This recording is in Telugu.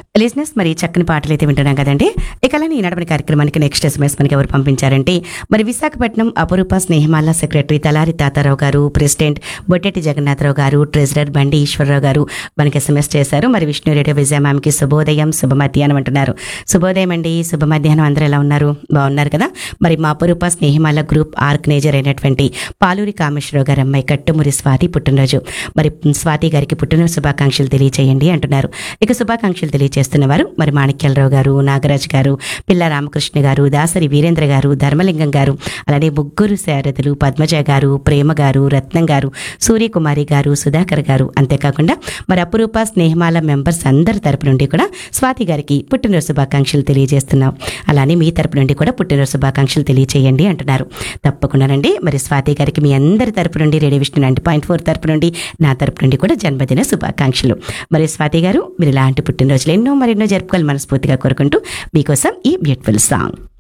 లిజినెస్ మరి చక్కని పాటలు అయితే వింటున్నాం కదండి ఇక అలానే ఈనాడు మన కార్యక్రమానికి నెక్స్ట్ ఎస్ఎంఎస్ మనకి ఎవరు పంపించారంటే మరి విశాఖపట్నం అపురూప స్నేహమాల సెక్రటరీ తలారి తాతారావు గారు ప్రెసిడెంట్ బొట్టెట్టి జగన్నాథరావు గారు ట్రెజరర్ బండి ఈశ్వరరావు గారు మనకి ఎస్ఎంఎస్ చేశారు మరి విష్ణు రేడియో విజయ మ్యామ్కి శుభోదయం శుభ మధ్యాహ్నం అంటున్నారు శుభోదయం అండి శుభ మధ్యాహ్నం అందరూ ఎలా ఉన్నారు బాగున్నారు కదా మరి మా అపురూప స్నేహమాల గ్రూప్ ఆర్గనైజర్ అయినటువంటి పాలూరి కామేశ్వరరావు గారు అమ్మాయి కట్టుమురి స్వాతి పుట్టినరోజు మరి స్వాతి గారికి పుట్టినరోజు శుభాకాంక్షలు తెలియచేయండి అంటున్నారు ఇక శుభాకాంక్షలు తెలియజేస్తున్న వారు మరి మాణిక్యాలరావు గారు నాగరాజ్ గారు పిల్ల రామకృష్ణ గారు దాసరి వీరేంద్ర గారు ధర్మలింగం గారు అలానే ముగ్గురు శారదులు పద్మజ గారు ప్రేమ గారు రత్నం గారు సూర్యకుమారి గారు సుధాకర్ గారు అంతేకాకుండా మరి అపురూప స్నేహమాల మెంబర్స్ అందరి తరపు నుండి కూడా స్వాతి గారికి పుట్టినరోజు శుభాకాంక్షలు తెలియజేస్తున్నాం అలానే మీ తరపు నుండి కూడా పుట్టినరోజు శుభాకాంక్షలు తెలియచేయండి అంటున్నారు తప్పకుండానండి మరి స్వాతి గారికి మీ అందరి తరపు నుండి radio Vishnu ninety point four తరపు నుండి నా తరపు నుండి కూడా జన్మదిన శుభాకాంక్షలు మరి స్వాతి గారు మీరు ఇలాంటి పుట్టినరోజులు ఎన్నో మరెన్నో జరుపుకోవాలి మనస్ఫూర్తిగా కోరుకుంటూ మీకోసం ఈ బ్యూటిఫుల్ సాంగ్